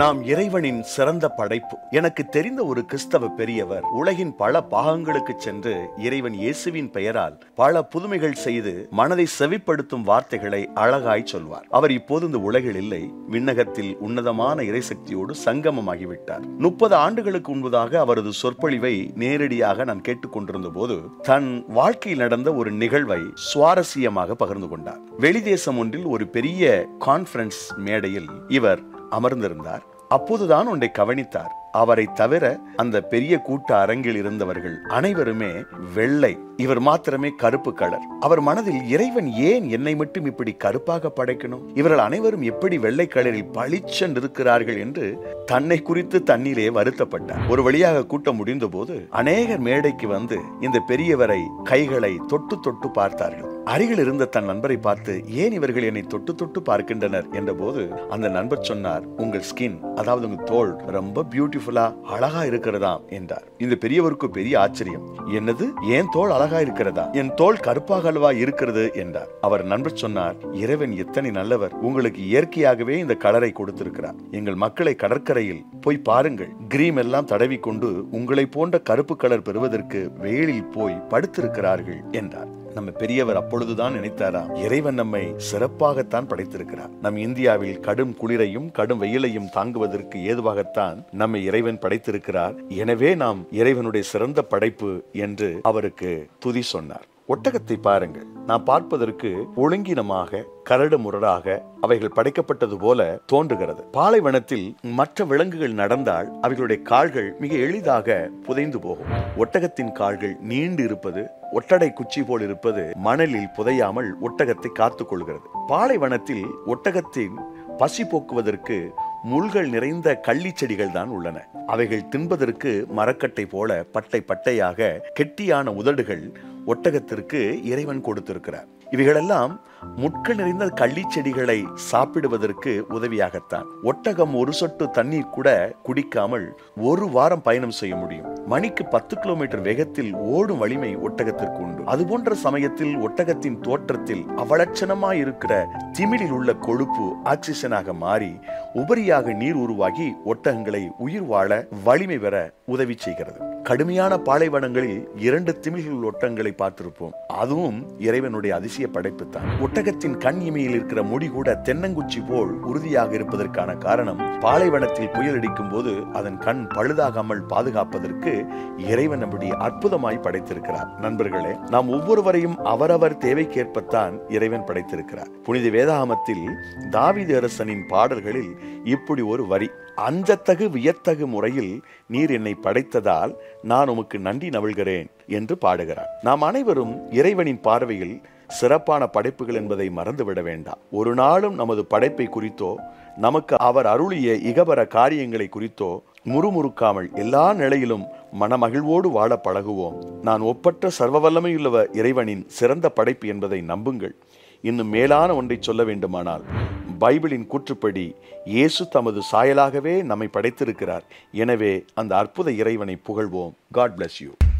நாம் இறைவனின் சிறந்த படைப்பு எனக்கு தெரிந்த ஒரு கிறிஸ்தவ பெரியவர் உலகின் பல பாகங்களுக்கு சென்று இறைவன் இயேசுவின் பெயரால் பல புதுமைகள் செய்து மனதை செவிப்படுத்தும் வார்த்தைகளை அழகாய் சொல்வார் அவர் இப்போது இந்த உலகில் இல்லை விண்ணகத்தில் உன்னதமான இறைசக்தியோடு சங்கமமாகிவிட்டார் முப்பது ஆண்டுகளுக்கு முன்பதாக அவரது சொற்பொழிவை நேரடியாக நான் கேட்டுக்கொண்டிருந்த போது தன் வாழ்க்கையில் நடந்த ஒரு நிகழ்வை சுவாரஸ்யமாக பகிர்ந்து கொண்டார் வெளிதேசம் ஒன்றில் ஒரு பெரிய கான்ஃபரன்ஸ் மேடையில் இவர் அமர்ந்திருந்தார் அப்போதுதான் ஒன்றை கவனித்தார் அவரை தவிர அந்த பெரிய கூட்ட அரங்கில் இருந்தவர்கள் அனைவருமே வெள்ளை இவர் மாத்திரமே கருப்பு கலர் அவர் மனதில் இறைவன் ஏன் என்னை மட்டும் இப்படி கருப்பாக படைக்கணும் இவர்கள் அனைவரும் எப்படி வெள்ளை கலரில் பளிச்சென்று இருக்கிறார்கள் என்று தன்னை குறித்து தண்ணீரே வருத்தப்பட்டார் ஒரு வழியாக கூட்டம் முடிந்த போது அநேகர் மேடைக்கு வந்து இந்த பெரியவரை கைகளை தொட்டு தொட்டு பார்த்தார்கள் அருகில் இருந்த தன் நண்பரை பார்த்து ஏன் இவர்கள் என்னை தொட்டு தொட்டு பார்க்கின்றனர் என்ற போது அந்த நண்பர் சொன்னார் உங்கள் ஸ்கின் அதாவது உங்க தோல் ரொம்ப பியூட்டிஃபுல்லா அழகா இருக்கிறதா என்றார் இந்த பெரியவருக்கு பெரிய ஆச்சரியம் என்னது ஏன் தோல் அழகா இருக்கிறதா என் தோல் கருப்பாக அல்வா இருக்கிறது என்றார் அவர் நண்பர் சொன்னார் இறைவன் எத்தனை நல்லவர் உங்களுக்கு இயற்கையாகவே இந்த கலரை கொடுத்திருக்கிறார் எங்கள் மக்களை கடற்கரையில் போய் பாருங்கள் கிரீம் எல்லாம் தடவி கொண்டு உங்களை போன்ற கருப்பு கலர் பெறுவதற்கு வெயிலில் போய் படுத்திருக்கிறார்கள் என்றார் நம்ம பெரியவர் அப்பொழுதுதான் நினைத்தாராம் இறைவன் நம்மை சிறப்பாகத்தான் படைத்திருக்கிறார் நம் இந்தியாவில் கடும் குளிரையும் கடும் வெயிலையும் தாங்குவதற்கு ஏதுவாகத்தான் நம்மை இறைவன் படைத்திருக்கிறார் எனவே நாம் இறைவனுடைய சிறந்த படைப்பு என்று அவருக்கு துதி சொன்னார் ஒட்டகத்தை பாருங்கள் நாம் பார்ப்பதற்கு ஒழுங்கினமாக கரடு முரடாக அவைகள் படைக்கப்பட்டது போல தோன்றுகிறது பாலைவனத்தில் மற்ற விலங்குகள் நடந்தால் அவைகளுடைய கால்கள் மிக எளிதாக புதைந்து போகும் ஒட்டகத்தின் கால்கள் நீண்டு இருப்பது ஒட்டடை குச்சி போல் இருப்பது மணலில் புதையாமல் ஒட்டகத்தை காத்துக் கொள்கிறது பாலைவனத்தில் ஒட்டகத்தின் பசி போக்குவதற்கு முள்கள் நிறைந்த கள்ளி செடிகள் தான் உள்ளன அவைகள் தின்பதற்கு மரக்கட்டை போல பட்டை பட்டையாக கெட்டியான உதடுகள் ஒட்டகத்திற்கு இறைவன் கொடுத்திருக்கிறார் இவைகளெல்லாம் முட்கள் நிறைந்த கள்ளி செடிகளை சாப்பிடுவதற்கு உதவியாகத்தான் ஒட்டகம் ஒரு சொட்டு தண்ணீர் கூட குடிக்காமல் ஒரு வாரம் பயணம் செய்ய முடியும் மணிக்கு பத்து கிலோமீட்டர் வேகத்தில் ஓடும் வலிமை ஒட்டகத்திற்கு உண்டு அது போன்ற சமயத்தில் ஒட்டகத்தின் தோற்றத்தில் அவலட்சணமாய் இருக்கிற திமிழில் உள்ள கொழுப்பு ஆக்சிஜனாக மாறி உபரியாக நீர் உருவாகி ஒட்டகங்களை உயிர் வாழ வலிமை பெற உதவி செய்கிறது கடுமையான பாலைவனங்களில் இரண்டு திமிழ்கள் ஒட்டங்களை பார்த்திருப்போம் அதுவும் இறைவனுடைய அதிசய படைப்பு தான் ஒட்டகத்தின் கண் இமையில் இருக்கிற முடி கூட தென்னங்குச்சி போல் உறுதியாக இருப்பதற்கான காரணம் பாலைவனத்தில் புயல் அடிக்கும் போது அதன் கண் பழுதாகாமல் பாதுகாப்பதற்கு இறைவன் அப்படி அற்புதமாய் படைத்திருக்கிறார் நண்பர்களே நாம் ஒவ்வொருவரையும் அவரவர் தேவைக்கேற்பத்தான் இறைவன் படைத்திருக்கிறார் புனித வேதாகமத்தில் தாவித அரசனின் பாடல்களில் இப்படி ஒரு வரி அஞ்சத்தகு வியத்தகு முறையில் நீர் என்னை படைத்ததால் நான் உமக்கு நன்றி நவிழ்கிறேன் என்று பாடுகிறார் நாம் அனைவரும் இறைவனின் பார்வையில் சிறப்பான படைப்புகள் என்பதை மறந்துவிட வேண்டாம் ஒரு நாளும் நமது படைப்பை குறித்தோ நமக்கு அவர் அருளிய இகபர காரியங்களை குறித்தோ முறுமுறுக்காமல் எல்லா நிலையிலும் மனமகிழ்வோடு வாழ பழகுவோம் நான் ஒப்பற்ற சர்வ வல்லமையுள்ளவ இறைவனின் சிறந்த படைப்பு என்பதை நம்புங்கள் இன்னும் மேலான ஒன்றை சொல்ல வேண்டுமானால் பைபிளின் கூற்றுப்படி இயேசு தமது சாயலாகவே நம்மை படைத்திருக்கிறார் எனவே அந்த அற்புத இறைவனை புகழ்வோம் காட் bless யூ